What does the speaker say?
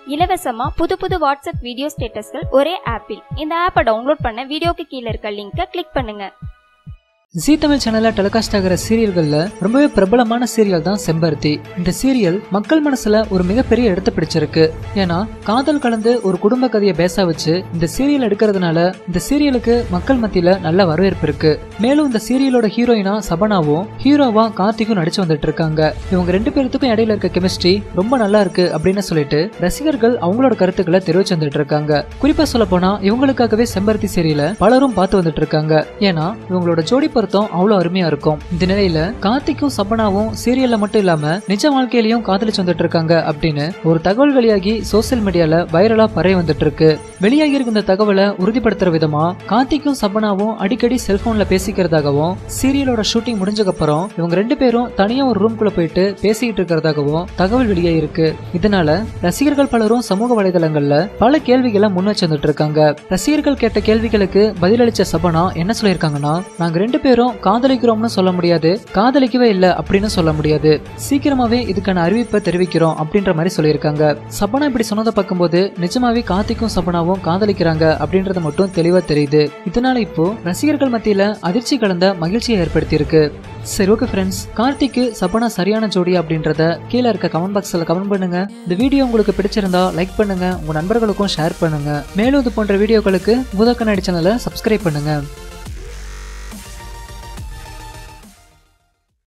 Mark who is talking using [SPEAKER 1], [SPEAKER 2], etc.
[SPEAKER 1] இலவசமா புது புது வாட்ஸ்அப் வீடியோ ஸ்டேட்டஸ்கள் ஒரே ஆப்பில் இந்த ஆப்பை டவுன்லோட் பண்ண வீடியோக்கு கீழே இருக்க லிங்கை கிளிக் பண்ணுங்க
[SPEAKER 2] ஜி தமிழ் சேனல்ல டெலிகாஸ்ட் ஆகிற சீரியல்கள்ல ரொம்பவே பிரபலமான சீரியல் தான் செம்பருத்தி இந்த சீரியல் மக்கள் மனசுல ஒரு மிகப்பெரிய இடத்தை பிடிச்சிருக்கு ஏன்னா காதல் கலந்து ஒரு குடும்ப கதையை பேச வச்சு இந்த சீரியல் எடுக்கிறதுனால இந்த சீரியலுக்கு மக்கள் மத்தியில நல்ல வரவேற்பு இருக்கு மேலும் இந்த சீரியலோட ஹீரோயினா சபனாவும் ஹீரோவா கார்த்திக்கும் நடிச்சு வந்துட்டு இருக்காங்க இவங்க ரெண்டு பேர்த்துக்கும் இடையில இருக்க கெமிஸ்ட்ரி ரொம்ப நல்லா இருக்கு அப்படின்னு சொல்லிட்டு ரசிகர்கள் அவங்களோட கருத்துக்களை தெரிவிச்சு வந்துட்டு இருக்காங்க குறிப்பா சொல்ல போனா இவங்களுக்காகவே செம்பருத்தி சீரியல பலரும் பார்த்து வந்துட்டு இருக்காங்க ஏன்னா இவங்களோட ஜோடி பொருத்தம் அவ்வளவு அருமையா இருக்கும் இந்த நிலையில கார்த்திக்கும் சபனாவும் சீரியல்ல மட்டும் இல்லாம நிஜ வாழ்க்கையிலயும் காதலிச்சு வந்துட்டு இருக்காங்க அப்படின்னு ஒரு தகவல் வெளியாகி சோசியல் மீடியால வைரலா பரவி வந்துட்டு இருக்கு வெளியாகி இருக்க இந்த தகவலை உறுதிப்படுத்துற விதமா கார்த்திக்கும் சபனாவும் அடிக்கடி செல்போன்ல பேசிக்கிறதாகவும் சீரியலோட ஷூட்டிங் முடிஞ்சக்கப்புறம் இவங்க ரெண்டு பேரும் தனியா ஒரு ரூம்குள்ள போயிட்டு பேசிக்கிட்டு இருக்கிறதாகவும் தகவல் வெளியாயிருக்கு இதனால ரசிகர்கள் பலரும் சமூக வலைதளங்கள்ல பல கேள்விகளை முன் வச்சு வந்துட்டு இருக்காங்க ரசிகர்கள் கேட்ட கேள்விகளுக்கு பதிலளிச்ச சபனா என்ன சொல்லியிருக்காங்கன்னா நாங்க ரெண்டு பேரும் காதலிக்கிறோம்னு சொல்ல முடியாது காதலிக்கவே இல்லை அப்படின்னு சொல்ல முடியாது சீக்கிரமாவே இதுக்கான அறிவிப்பை தெரிவிக்கிறோம் அப்படின்ற மாதிரி சொல்லியிருக்காங்க சபனா இப்படி சொன்னதை பார்க்கும்போது நிஜமாவே கார்த்திக்கும் சபனாவும் காதலிக்கிறாங்க அப்படின்றது மட்டும் தெளிவா தெரியுது இதனால இப்போ ரசிகர்கள் மத்தியில அதிர்ச்சி கலந்த மகிழ்ச்சியை ஏற்படுத்தியிருக்கு சரி ஓகே ஃப்ரெண்ட்ஸ் கார்த்திக்கு சபனா சரியான ஜோடி அப்படின்றத கீழே இருக்க கமெண்ட் பாக்ஸில் கமெண்ட் பண்ணுங்க இந்த வீடியோ உங்களுக்கு பிடிச்சிருந்தா லைக் பண்ணுங்க உங்க நண்பர்களுக்கும் ஷேர் பண்ணுங்க மேலும் இது போன்ற வீடியோக்களுக்கு பூதக்கண்ணாடி சேனலை சப்ஸ்கிரைப் பண்ணுங்க